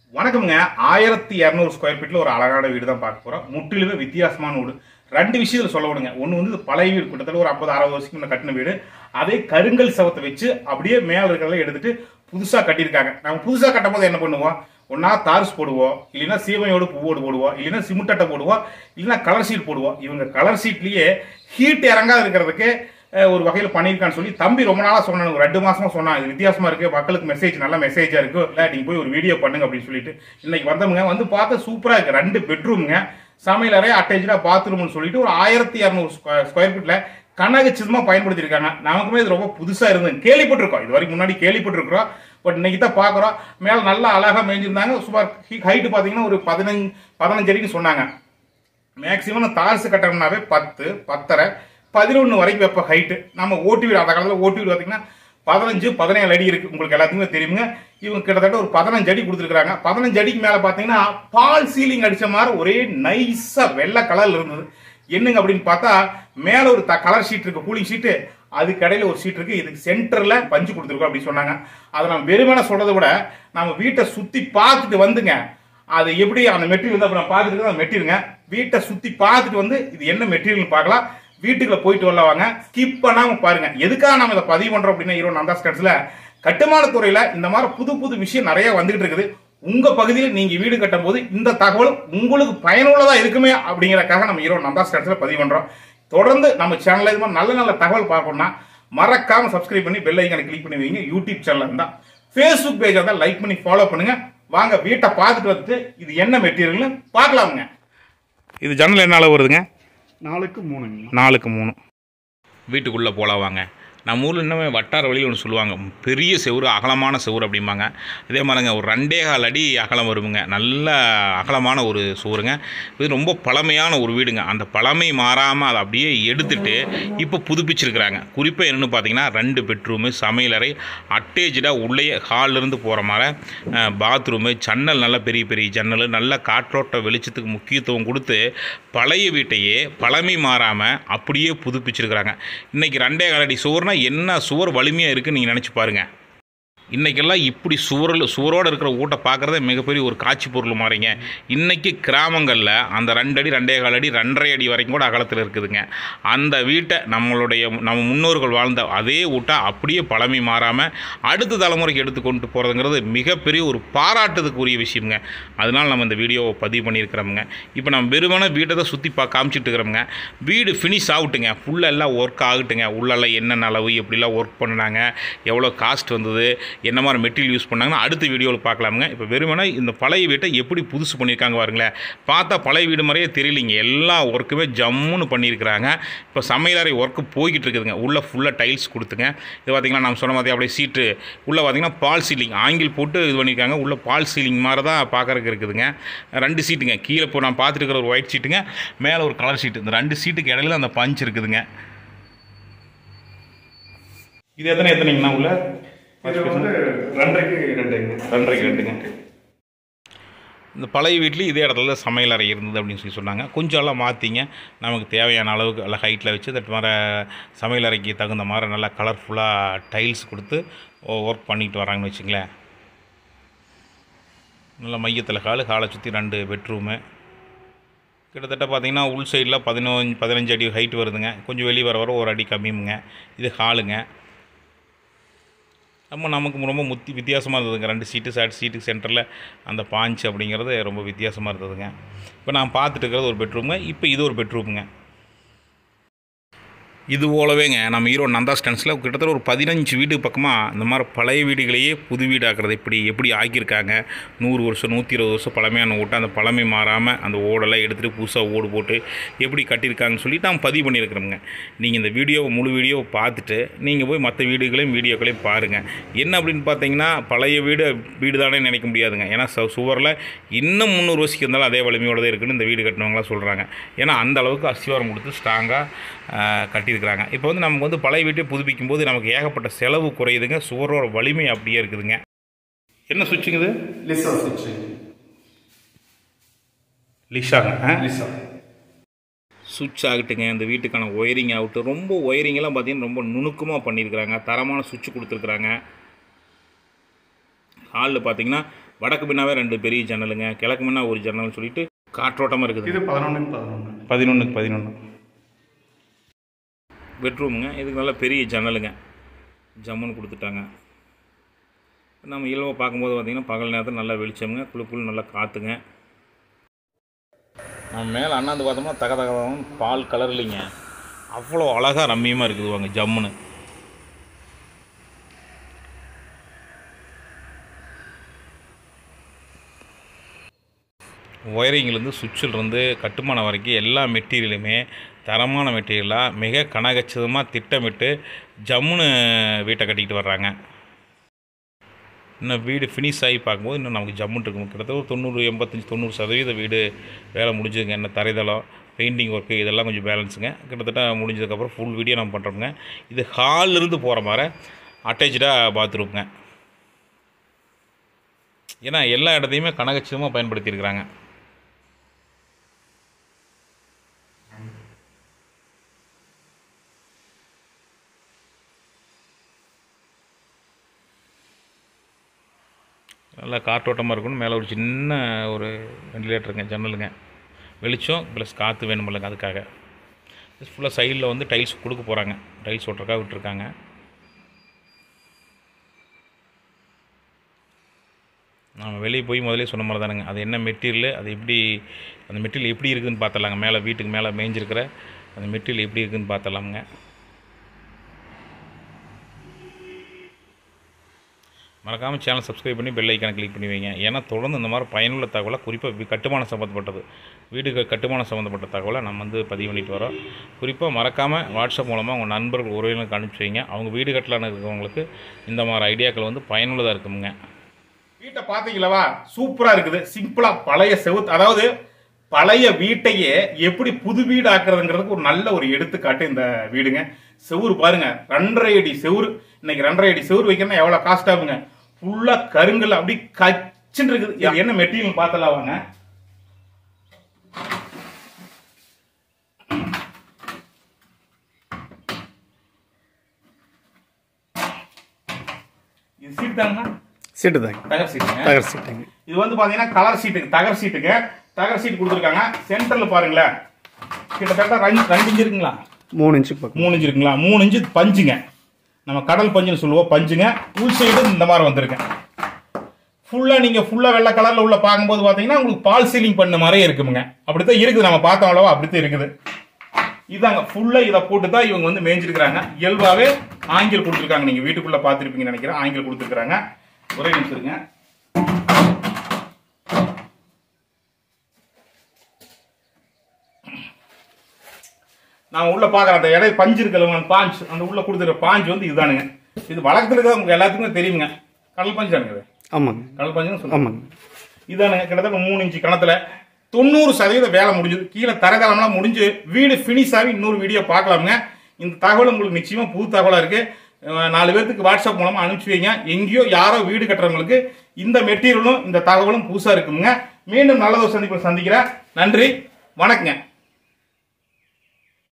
வணக்கம்ங்க ஆயிரத்தி இரநூறு ஸ்கொயர் ஃபீட்ல ஒரு அழகான வீடு தான் பார்க்க போறோம் முற்றிலுமே வித்தியாசமான வீடு ரெண்டு விஷயத்துல சொல்ல விடுங்க ஒன்று வந்து இது பழைய வீடு கிட்டத்தட்ட ஒரு ஐம்பது அறுபது வருஷத்துக்கு முன்ன கட்டின வீடு அதே கருங்கல் சவத்தை வச்சு அப்படியே மேல இருக்கிறத எடுத்துட்டு புதுசா கட்டியிருக்காங்க நம்ம புதுசா கட்டும் போது என்ன பண்ணுவோம் ஒன்னா தார்ஸ் போடுவோம் இல்லைன்னா சீமையோடு பூவோடு போடுவோம் இல்லைன்னா சிமெண்ட் அட்டை போடுவோம் இல்லைன்னா கலர் ஷீட் போடுவோம் இவங்க கலர் ஷீட்லயே ஹீட் இறங்காத இருக்கிறதுக்கு அஹ், ஒரு வகையில் பண்ணியிருக்கான்னு சொல்லி தம்பி ரொம்ப நாளா சொன்னாங்க ஒரு ரெண்டு மாசமா சொன்னான் இது வித்தியாசமா இருக்கு மக்களுக்கு மெசேஜ் நல்ல மெசேஜா இருக்கு இல்ல நீங்க போய் ஒரு வீடியோ பண்ணுங்க அப்படின்னு சொல்லிட்டு இன்னைக்கு வந்தவங்க வந்து பார்த்தா சூப்பரா இருக்கு ரெண்டு பெட்ரூம்ங்க சமையல் அறை அட்டேஜா பாத்ரூம்னு சொல்லிட்டு ஒரு ஆயிரத்தி இரநூறு ஸ்கொயர் ஃபீட்ல கனகச்சிதமா பயன்படுத்தியிருக்காங்க நமக்குமே இது ரொம்ப புதுசா இருந்தது கேள்விப்பட்டிருக்கோம் இது வரைக்கும் முன்னாடி கேள்விப்பட்டிருக்கிறோம் பட் இன்னைக்கு தான் பாக்குறோம் மேல நல்லா அழகா மேய்ஞ்சிருந்தாங்க சுமார் ஹைட் பாத்தீங்கன்னா ஒரு பதினஞ்சு பதினஞ்சு அடின்னு சொன்னாங்க மேக்சிமம் தார்ஸ் கட்டணும்னாவே பத்து பத்தரை பதினொன்று வரைக்கும் வைப்ப ஹைட்டு நம்ம ஓட்டு வீடு அந்த காலத்தில் ஓட்டு வீடு பார்த்தீங்கன்னா பதினஞ்சு பதினேழு அடி இருக்கு உங்களுக்கு எல்லாத்துக்குமே தெரியுங்க இவங்க கிட்டத்தட்ட ஒரு பதினஞ்சு அடி கொடுத்துருக்காங்க பதினஞ்சு அடிக்கு மேலே பார்த்தீங்கன்னா பால் சீலிங் அடிச்ச மாதிரி ஒரே நைஸா வெள்ளை கலர்ல இருந்தது என்னங்க அப்படின்னு பார்த்தா மேல ஒரு கலர் ஷீட் இருக்கு கூலிங் ஷீட்டு அதுக்கு இடையில ஒரு ஷீட் இருக்கு இதுக்கு சென்டர்ல பஞ்சு கொடுத்துருக்கோம் அப்படின்னு சொன்னாங்க அதை நம்ம வெறுமனே சொல்றதை விட நம்ம வீட்டை சுத்தி பார்த்துட்டு வந்துங்க அது எப்படி அந்த மெட்டீரியல் தான் நான் பார்த்துட்டு அந்த மெட்டீரியலுங்க வீட்டை சுத்தி பார்த்துட்டு வந்து இது என்ன மெட்டீரியல் பார்க்கலாம் வீட்டுக்குள்ள போயிட்டு வரல வாங்க ஸ்கிப் பண்ணாம பாருங்க எதுக்காக நம்ம இதை பதிவு பண்றோம் அப்படின்னா ஈரோ நந்தா ஸ்கட்ஸ்ல கட்டுமான துறையில இந்த மாதிரி புது புது விஷயம் நிறைய வந்துகிட்டு இருக்குது உங்க பகுதியில் நீங்க வீடு கட்டும் போது இந்த தகவல் உங்களுக்கு பயனுள்ளதா இருக்குமே அப்படிங்கறக்காக நம்ம ஈரோ நந்தா ஸ்கட்ஸ்ல பதிவு பண்றோம் தொடர்ந்து நம்ம சேனல்ல இது மாதிரி நல்ல நல்ல தகவல் பார்க்கணும்னா மறக்காம சப்ஸ்கிரைப் பண்ணி பெல் ஐக்கானை கிளிக் பண்ணி வைங்க யூடியூப் சேனல் இருந்தா ஃபேஸ்புக் பேஜ் இருந்தா லைக் பண்ணி ஃபாலோ பண்ணுங்க வாங்க வீட்டை பார்த்துட்டு வந்துட்டு இது என்ன மெட்டீரியல்னு பார்க்கலாமுங்க இது ஜன்னல் என்ன அளவு வருதுங்க நாலுக்கு மூணுங்க நாலுக்கு மூணு வீட்டுக்குள்ளே போகலாம் வாங்க நம்ம ஊரில் இன்னுமே வட்டார வழியில் ஒன்று சொல்லுவாங்க பெரிய செவுரு அகலமான செவுரு அப்படிம்பாங்க இதே மாதிரிங்க ஒரு ரெண்டே கால் அடி அகலம் வருங்க நல்ல அகலமான ஒரு சுவருங்க இது ரொம்ப பழமையான ஒரு வீடுங்க அந்த பழமை மாறாமல் அதை அப்படியே எடுத்துட்டு இப்போ புதுப்பிச்சிருக்கிறாங்க குறிப்பாக என்னென்னு பார்த்தீங்கன்னா ரெண்டு பெட்ரூமு சமையலறை அட்டேஜாக உள்ளே ஹால்லேருந்து போகிற மாதிரி பாத்ரூமு ஜன்னல் நல்ல பெரிய பெரிய ஜன்னல் நல்ல காற்றோட்ட வெளிச்சத்துக்கு முக்கியத்துவம் கொடுத்து பழைய வீட்டையே பழமை மாறாமல் அப்படியே புதுப்பிச்சிருக்கிறாங்க இன்றைக்கி ரெண்டே காலடி சுவர்னா என்ன சுவர் வலிமையாக இருக்குன்னு நீங்கள் நினச்சி பாருங்கள் இன்றைக்கெல்லாம் இப்படி சுவரில் சுவரோடு இருக்கிற வீட்டை பார்க்குறதே மிகப்பெரிய ஒரு காட்சி பொருள் மாறிங்க இன்றைக்கி கிராமங்களில் அந்த ரெண்டு அடி ரெண்டே கால் அடி ரெண்டரை அடி வரைக்கும் கூட அகலத்தில் இருக்குதுங்க அந்த வீட்டை நம்மளுடைய நம்ம முன்னோர்கள் வாழ்ந்த அதே வீட்டை அப்படியே பழமை மாறாமல் அடுத்த தலைமுறைக்கு எடுத்து கொண்டு போகிறதுங்கிறது மிகப்பெரிய ஒரு பாராட்டுறதுக்குரிய விஷயங்க அதனால் நம்ம இந்த வீடியோவை பதிவு பண்ணியிருக்கிறோமுங்க இப்போ நம்ம வெறுமனே வீட்டை தான் சுற்றி பா காமிச்சிட்டு இருக்கிறோமுங்க வீடு ஃபினிஷ் ஆகட்டுங்க ஃபுல்லாக எல்லாம் ஒர்க் ஆகட்டுங்க உள்ளெல்லாம் என்னென்ன அளவு எப்படிலாம் ஒர்க் பண்ணினாங்க எவ்வளோ காஸ்ட் வந்தது என்ன மாதிரி மெட்டீரியல் யூஸ் பண்ணாங்கன்னா அடுத்த வீடியோவில் பார்க்கலாமுங்க இப்போ வெறுமனே இந்த பழைய வீட்டை எப்படி புதுசு பண்ணியிருக்காங்க பாருங்களேன் பார்த்தா பழைய வீடு மாதிரியே தெரியலிங்க எல்லா ஒர்க்குமே ஜம்முன்னு பண்ணியிருக்கிறாங்க இப்போ சமையலறை ஒர்க்கு போய்கிட்டு இருக்குதுங்க உள்ளே ஃபுல்லாக டைல்ஸ் கொடுத்துங்க இது பார்த்திங்கன்னா நம்ம சொன்ன மாதிரி அப்படியே சீட்டு உள்ளே பார்த்திங்கன்னா பால் சீலிங் ஆங்கிள் போட்டு இது பண்ணியிருக்காங்க உள்ளே பால் சீலிங் மாதிரி தான் பார்க்கறதுக்கு இருக்குதுங்க ரெண்டு சீட்டுங்க கீழே இப்போ நான் பார்த்துட்டு இருக்கிற ஒரு ஒயிட் சீட்டுங்க மேலே ஒரு கலர் சீட்டு இந்த ரெண்டு சீட்டுக்கு இடையில அந்த பஞ்ச் இருக்குதுங்க இது எத்தனை எத்தனைங்கண்ணா உள்ள இது வந்து ரெண்டரைக்கு ரெண்டுங்க ரெண்டரைக்கு ரெண்டுங்க இந்த பழைய வீட்லேயும் இதே இடத்துல தான் சமையல் அறை இருந்தது அப்படின்னு சொல்லி சொன்னாங்க கொஞ்சம் எல்லாம் மாற்றிங்க நமக்கு தேவையான அளவுக்கு நல்லா ஹைட்டில் வச்சு தட்டு மாதிரி சமையல் அறைக்கு தகுந்த மாதிரி நல்லா கலர்ஃபுல்லாக டைல்ஸ் கொடுத்து ஒர்க் பண்ணிட்டு வராங்கன்னு வச்சுங்களேன் நல்லா மையத்தில் ஹாலு ஹாலை சுற்றி ரெண்டு பெட்ரூமு கிட்டத்தட்ட பார்த்தீங்கன்னா உள் சைடில் பதினஞ்சு பதினஞ்சு அடி ஹைட் வருதுங்க கொஞ்சம் வெளியே வர வர ஒரு அடி கம்மியுங்க இது ஹாலுங்க நம்ம நமக்கு ரொம்ப முத்தி வித்தியாசமாக இருந்ததுங்க ரெண்டு சீட்டு சாட் சீட்டுக்கு சென்டரில் அந்த பாஞ்ச் அப்படிங்கிறது ரொம்ப வித்தியாசமாக இருந்ததுங்க இப்போ நான் பார்த்துட்டு இருக்கிறது ஒரு பெட்ரூமுங்க இப்போ இது ஒரு பெட்ரூமுங்க இது போலவேங்க நம்ம ஈரோ நந்தா ஸ்டன்ஸில் கிட்டத்தட்ட ஒரு பதினஞ்சு வீடு பக்கமாக இந்த மாதிரி பழைய வீடுகளையே புது வீடாக்குறது எப்படி எப்படி ஆக்கியிருக்காங்க நூறு வருஷம் நூற்றி இருபது வருஷம் பழமையான ஓட்டை அந்த பழமை மாறாமல் அந்த ஓடெல்லாம் எடுத்துகிட்டு புதுசாக ஓடு போட்டு எப்படி கட்டியிருக்காங்கன்னு சொல்லிட்டு நான் பதிவு பண்ணியிருக்கிறோங்க நீங்கள் இந்த வீடியோவை முழு வீடியோவை பார்த்துட்டு நீங்கள் போய் மற்ற வீடுகளையும் வீடியோக்களையும் பாருங்கள் என்ன அப்படின்னு பார்த்தீங்கன்னா பழைய வீடு வீடு தானே நினைக்க முடியாதுங்க ஏன்னா சு- சுவரில் இன்னும் முந்நூறு வருஷத்துக்கு இருந்தாலும் அதே வலிமையோட தான் இருக்குன்னு இந்த வீடு கட்டினவங்களாம் சொல்கிறாங்க ஏன்னா அந்த அளவுக்கு அஸ்திவாரம் கொடுத்து ஸ்ட்ராங்காக கட்டியிருக்கிறாங்க இப்போ வந்து நமக்கு வந்து பழைய வீட்டை புதுப்பிக்கும் போது நமக்கு ஏகப்பட்ட செலவு குறையுதுங்க சுவரோட வலிமை அப்படியே இருக்குதுங்க என்ன சுவிட்சுங்க இது லிசா சுவிட்ச் லிஷாங்க ஆ? லிசா சுவிட்ச் ஆகட்டுங்க இந்த வீட்டுக்கான ஒயரிங் ஆகட்டும் ரொம்ப ஒயரிங்கெல்லாம் பார்த்தீங்கன்னா ரொம்ப நுணுக்கமாக பண்ணியிருக்கிறாங்க தரமான சுவிட்ச் கொடுத்துருக்குறாங்க ஹாலில் பார்த்தீங்கன்னா வடக்கு பின்னாவே ரெண்டு பெரிய ஜன்னலுங்க கிழக்கு முன்னா ஒரு ஜன்னல்னு சொல்லிட்டு காற்றோட்டமாக இருக்குது இது பதினொன்றுக்கு பதினொன்று பதினொன்றுக்கு பதினொன்று பெட்ரூமுங்க இதுக்கு நல்ல பெரிய ஜன்னலுங்க ஜம்முன்னு கொடுத்துட்டாங்க நம்ம இயல்பாக பார்க்கும்போது பார்த்திங்கன்னா பகல் நேரத்தில் நல்லா வெளிச்சமுங்க குளு குளு நல்லா காற்றுங்க நம்ம மேலே அண்ணாந்து பார்த்தோம்னா தக தகவலும் பால் கலர் இல்லைங்க அவ்வளோ அழகாக ரம்மியமாக இருக்குது வாங்க ஜம்முன்னு ஒயரிங்லேருந்து சுவிட்சிலிருந்து கட்டுமானம் வரைக்கும் எல்லா மெட்டீரியலுமே தரமான மெட்டீரியலாக மிக கனகச்சிதமாக திட்டமிட்டு ஜம்முன்னு வீட்டை கட்டிக்கிட்டு வர்றாங்க இன்னும் வீடு ஃபினிஷ் ஆகி பார்க்கும்போது இன்னும் நமக்கு ஜம்முன்னு இருக்கும் கிட்டத்தட்ட ஒரு தொண்ணூறு எண்பத்தஞ்சு தொண்ணூறு சதவீத வீடு வேலை முடிஞ்சுதுங்க என்ன தரைதளம் பெயிண்டிங் ஒர்க்கு இதெல்லாம் கொஞ்சம் பேலன்ஸுங்க கிட்டத்தட்ட முடிஞ்சதுக்கப்புறம் ஃபுல் வீடியோ நம்ம பண்ணுறோங்க இது ஹால்ல இருந்து போகிற மாதிரி அட்டாச்சாக பாத்ரூம்ங்க ஏன்னா எல்லா இடத்தையுமே கனகச்சிதமாக பயன்படுத்தியிருக்கிறாங்க நல்லா காற்றோட்டமாக இருக்கணும் மேலே ஒரு சின்ன ஒரு வெண்டிலேட்டருங்க ஜன்னலுங்க வெளிச்சம் ப்ளஸ் காற்று வேணுமில்லைங்க அதுக்காக ஃபுல்லாக சைடில் வந்து டைல்ஸ் கொடுக்க போகிறாங்க டைல்ஸ் ஓட்டுறக்காக விட்டுருக்காங்க நம்ம வெளியே போய் முதலே சொன்ன மாதிரி தானுங்க அது என்ன மெட்டீரியல் அது எப்படி அந்த மெட்டீரியல் எப்படி இருக்குதுன்னு பார்த்துடலாங்க மேலே வீட்டுக்கு மேலே மேய்ஞ்சிருக்கிற அந்த மெட்டீரியல் எப்படி இருக்குதுன்னு பார்த்துடலாமுங்க மறக்காமல் சேனல் சப்ஸ்கிரைப் பண்ணி பெல் ஐக்கானை கிளிக் பண்ணி வைங்க ஏன்னா தொடர்ந்து இந்த மாதிரி பயனுள்ள தகவலை குறிப்பாக கட்டுமானம் சம்மந்தப்பட்டது வீடு க- கட்டுமானம் சம்மந்தப்பட்ட தகவலை நம்ம வந்து பதிவு பண்ணிட்டு வரோம் குறிப்பாக மறக்காமல் வாட்ஸ்அப் மூலமாக உங்கள் நண்பர்கள் உறவினருக்கு அனுப்பிச்சி வைங்க அவங்க வீடு கட்டலான்னு இருக்கிறவங்களுக்கு இந்த மாதிரி ஐடியாக்கள் வந்து பயனுள்ளதாக இருக்குமுங்க வீட்டை பாத்தீங்களா சூப்பரா இருக்குது சிம்பிளா பழைய செவுத்து அதாவது பழைய வீட்டையே எப்படி புது வீடு ஆக்குறதுங்கிறதுக்கு ஒரு நல்ல ஒரு எடுத்துக்காட்டு இந்த வீடுங்க செவுரு பாருங்க ரெண்டரை அடி செவுரு இன்னைக்கு ரெண்டரை அடி செவுரு வைக்கணும்னா எவ்வளவு காஸ்ட் ஆகுங்க ஃபுல்லா கருங்கல் அப்படி கச்சுன்னு இருக்குது இது என்ன மெட்டீரியல் பார்த்தலாம் வாங்க இது சீட் தாங்கண்ணா சீட்டு தாங்க தகர் சீட்டுங்க தகர் சீட்டுங்க இது வந்து பாத்தீங்கன்னா கலர் சீட்டுக்கு தகர் சீட்டுக்கு தகர் சீட் கொடுத்துருக்காங்க சென்டர்ல பாருங்களேன் கிட்டத்தட்ட ரெண்டு ரெண்டு இன்ச்சு இருக்குங்களா மூணு இன்ச்சுக்கு பக்கம் மூணு இன்ச்சு இருக்குங்களா மூணு இன்ச்சு பஞ்சுங்க நம்ம கடல் பஞ்சுன்னு சொல்லுவோம் பஞ்சுங்க உள் சைடு இந்த மாதிரி வந்திருக்கு ஃபுல்லா நீங்க ஃபுல்லா வெள்ளை கலர்ல உள்ள பார்க்கும்போது பாத்தீங்கன்னா உங்களுக்கு பால் சீலிங் பண்ண மாதிரியே இருக்குமுங்க அப்படித்தான் இருக்குது நம்ம பார்த்தோம் அளவா அப்படித்தான் இருக்குது இதாங்க ஃபுல்லா இதை போட்டு தான் இவங்க வந்து மேய்ஞ்சிருக்கிறாங்க இயல்பாவே ஆங்கில் கொடுத்துருக்காங்க நீங்க வீட்டுக்குள்ள பார்த்துருப்பீங்கன்னு நினைக்கிறேன் ஆங்கில் கொடுத்துருக்காங்க ஒரே நிமிஷம் இருங்க நான் உள்ள பாக்குறேன் அந்த இடை பஞ்சு இருக்கல பாஞ்ச் அந்த உள்ள கொடுத்துருக்க பாஞ்சு வந்து இதுதானுங்க இது வழக்கத்துல இருக்கிற உங்களுக்கு எல்லாத்துக்குமே தெரியுங்க கடல் பஞ்சு தானுங்க இது. ஆமாங்க கடல் பஞ்சுன்னு சொல்லுவாங்க ஆமாங்க இதானுங்க கிட்டத்தட்ட மூணு இன்ச்சு கணத்துல தொண்ணூறு சதவீதம் வேலை முடிஞ்சது கீழே தரகாலம்லாம் முடிஞ்சு வீடு ஃபினிஷ் ஆகி இன்னொரு வீடியோ பார்க்கலாமுங்க இந்த தகவல் உங்களுக்கு நிச்சயமா புது தகவலா இருக்கு அஹ் நாலு பேர்த்துக்கு வாட்ஸ்அப் மூலமா அனுப்பிச்சு வைங்க எங்கேயோ யாரோ வீடு கட்டுறவங்களுக்கு இந்த மெட்டீரியலும் இந்த தகவலும் புதுசா இருக்குங்க மீண்டும் நல்லதொரு சந்திப்பில் சந்திக்கிறேன் நன்றி வணக்கங்க